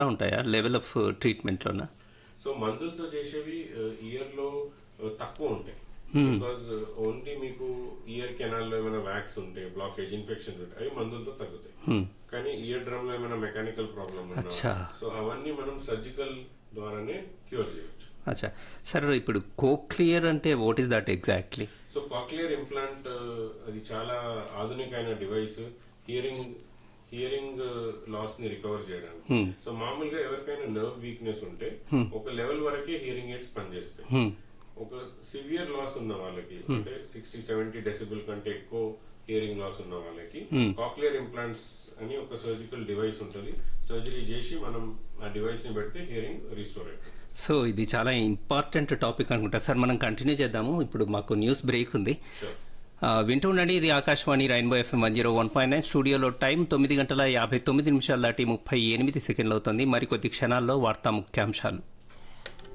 ఉంటాయా level of ట్రీట్మెంట్లోనా so మందులతో చేసేవి ఇయర్ లో ఆ, తక్కువ ఉంటాయి బికాజ్ ఓన్లీ మీకు ఇయర్ కెనాల్ లో ఏమైనా వ్యాక్స్ ఉంటే బ్లాకేజ్ ఇన్ఫెక్షన్ ఉంటాయి అవి మందులతో తగ్గుతాయి కానీ ఇయర్ డ్రమ్ లో ఏమైనా మెకానికల్ ప్రాబ్లమ్ అచ్చా. సో అవన్నీ మనం సర్జికల్ ద్వారానే క్యూర్ చేయొచ్చు అచ్చా సార్ ఇప్పుడు కోక్లియర్ అంటే what is that exactly so cochlear implant అది చాలా ఆధునికమైన డివైస్ హియరింగ్ హియరింగ్ లాస్ ని రికవర్ చేయడానికి సో మామూలుగా ఎవరికైనా నర్వ్ వీక్నెస్ ఉంటే ఒక లెవెల్ వరకే హియరింగ్ ఎయిడ్స్ పనిచేస్తాయి ఒక సివియర్ లాస్ ఉన్న వాళ్ళకి అంటే సిక్స్టీ సెవెంటీ డెసిబుల్ కంటే ఎక్కువ హియరింగ్ లాస్ ఉన్న వాళ్ళకి కాక్లియర్ ఇంప్లాంట్స్ అని ఒక సర్జికల్ డివైస్ ఉంటుంది సర్జరీ చేసి మనం ఆ డివైస్ ని పెడితే హియరింగ్ రిస్టోర్ అవుతుంది సో ఇది చాలా ఇంపార్టెంట్ టాపిక్ అనుకుంటా సార్ మనం కంటిన్యూ చేద్దాము ఇప్పుడు మాకు న్యూస్ బ్రేక్ ఉంది Sure. ఆ, వింటూ ఉండండి ఇది Akashvani rainbow FM one zero one point nine స్టూడియోలో టైం తొమ్మిది గంటల యాభై తొమ్మిది నిమిషాలు దాటి ముప్పై ఎనిమిది సెకండ్లు అవుతుంది మరికొద్ది క్షణాల్లో వార్తా ముఖ్యాంశాలు